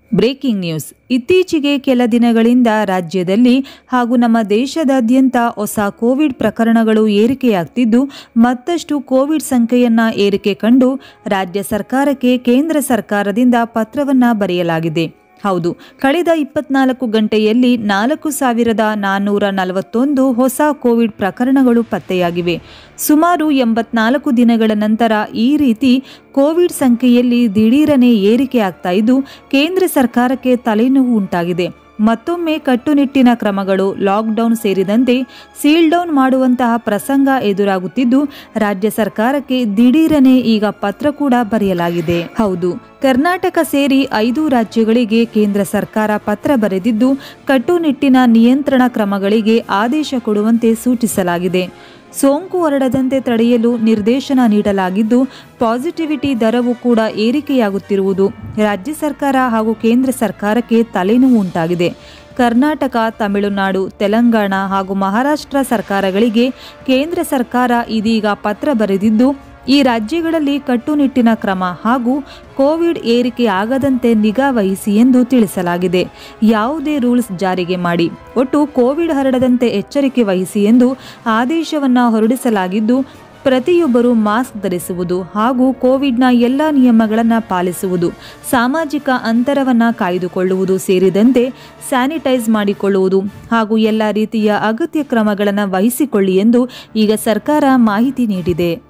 breaking news ಇತ್ತೀಚೆಗೆ ಕೆಲ ದಿನಗಳಿಂದ ರಾಜ್ಯದಲ್ಲಿ ಹಾಗೂ ನಮ್ಮ ದೇಶದಾದ್ಯಂತ ಹೊಸ ಕೋವಿಡ್ ಪ್ರಕರಣಗಳು ಏರಿಕೆಯಾಗ್ತಿದ್ದು ಮತ್ತಷ್ಟು ಕೋವಿಡ್ ಸಂಖ್ಯೆಯನ್ನ ಏರಿಕೆ ಕಂಡು ರಾಜ್ಯ ಸರ್ಕಾರಕ್ಕೆ ಕೇಂದ್ರ ಸರ್ಕಾರದಿಂದ ಪತ್ರವನ್ನ ಬರೆಯಲಾಗಿದೆ ಹೌದು ಕಳೆದ ಇಪ್ಪತ್ನಾಲ್ಕು ಗಂಟೆಯಲ್ಲಿ ನಾಲ್ಕು ಸಾವಿರದ ನಾನ್ನೂರ ನಲವತ್ತೊಂದು ಹೊಸ ಕೋವಿಡ್ ಪ್ರಕರಣಗಳು ಪತ್ತೆಯಾಗಿವೆ ಸುಮಾರು ಎಂಬತ್ನಾಲ್ಕು ದಿನಗಳ ನಂತರ ಈ ರೀತಿ ಕೋವಿಡ್ ಸಂಖ್ಯೆಯಲ್ಲಿ ದಿಢೀರನೆ ಏರಿಕೆ ಆಗ್ತಾ ಇದ್ದು ಕೇಂದ್ರ ಸರ್ಕಾರಕ್ಕೆ ತಲೆನೋವು ಉಂಟಾಗಿದೆ ಮತ್ತೊಮ್ಮೆ ಕಟ್ಟುನಿಟ್ಟಿನ ಕ್ರಮಗಳು ಲಾಕ್ಡೌನ್ ಸೇರಿದಂತೆ ಸೀಲ್ ಡೌನ್ ಮಾಡುವಂತಹ ಪ್ರಸಂಗ ಎದುರಾಗುತ್ತಿದ್ದು ರಾಜ್ಯ ಸರ್ಕಾರಕ್ಕೆ ದಿಢೀರನೆ ಈಗ ಪತ್ರ ಕೂಡ ಬರೆಯಲಾಗಿದೆ ಹೌದು ಕರ್ನಾಟಕ ಸೇರಿ ಐದು ರಾಜ್ಯಗಳಿಗೆ ಕೇಂದ್ರ ಸರ್ಕಾರ ಪತ್ರ ಬರೆದಿದ್ದು ಕಟ್ಟುನಿಟ್ಟಿನ ನಿಯಂತ್ರಣ ಕ್ರಮಗಳಿಗೆ ಆದೇಶ ಕೊಡುವಂತೆ ಸೂಚಿಸಲಾಗಿದೆ ಸೋಂಕು ಹರಡದಂತೆ ತಡೆಯಲು ನಿರ್ದೇಶನ ನೀಡಲಾಗಿದ್ದು ಪಾಸಿಟಿವಿಟಿ ದರವು ಕೂಡ ಏರಿಕೆಯಾಗುತ್ತಿರುವುದು ರಾಜ್ಯ ಸರ್ಕಾರ ಹಾಗೂ ಕೇಂದ್ರ ಸರ್ಕಾರಕ್ಕೆ ತಲೆನೋವು ಉಂಟಾಗಿದೆ ಕರ್ನಾಟಕ ತಮಿಳುನಾಡು ತೆಲಂಗಾಣ ಹಾಗೂ ಮಹಾರಾಷ್ಟ್ರ ಸರ್ಕಾರಗಳಿಗೆ ಕೇಂದ್ರ ಸರ್ಕಾರ ಇದೀಗ ಪತ್ರ ಬರೆದಿದ್ದು ಈ ರಾಜ್ಯಗಳಲ್ಲಿ ಕಟ್ಟುನಿಟ್ಟಿನ ಕ್ರಮ ಹಾಗೂ ಕೋವಿಡ್ ಏರಿಕೆ ಆಗದಂತೆ ನಿಗಾ ವಹಿಸಿ ಎಂದು ತಿಳಿಸಲಾಗಿದೆ ಯಾವುದೇ ರೂಲ್ಸ್ ಜಾರಿಗೆ ಮಾಡಿ ಒಟ್ಟು ಕೋವಿಡ್ ಹರಡದಂತೆ ಎಚ್ಚರಿಕೆ ವಹಿಸಿ ಎಂದು ಆದೇಶವನ್ನು ಹೊರಡಿಸಲಾಗಿದ್ದು ಪ್ರತಿಯೊಬ್ಬರು ಮಾಸ್ಕ್ ಧರಿಸುವುದು ಹಾಗೂ ಕೋವಿಡ್ನ ಎಲ್ಲ ನಿಯಮಗಳನ್ನು ಪಾಲಿಸುವುದು ಸಾಮಾಜಿಕ ಅಂತರವನ್ನು ಕಾಯ್ದುಕೊಳ್ಳುವುದು ಸೇರಿದಂತೆ ಸ್ಯಾನಿಟೈಸ್ ಮಾಡಿಕೊಳ್ಳುವುದು ಹಾಗೂ ಎಲ್ಲ ರೀತಿಯ ಅಗತ್ಯ ಕ್ರಮಗಳನ್ನು ವಹಿಸಿಕೊಳ್ಳಿ ಎಂದು ಈಗ ಸರ್ಕಾರ ಮಾಹಿತಿ ನೀಡಿದೆ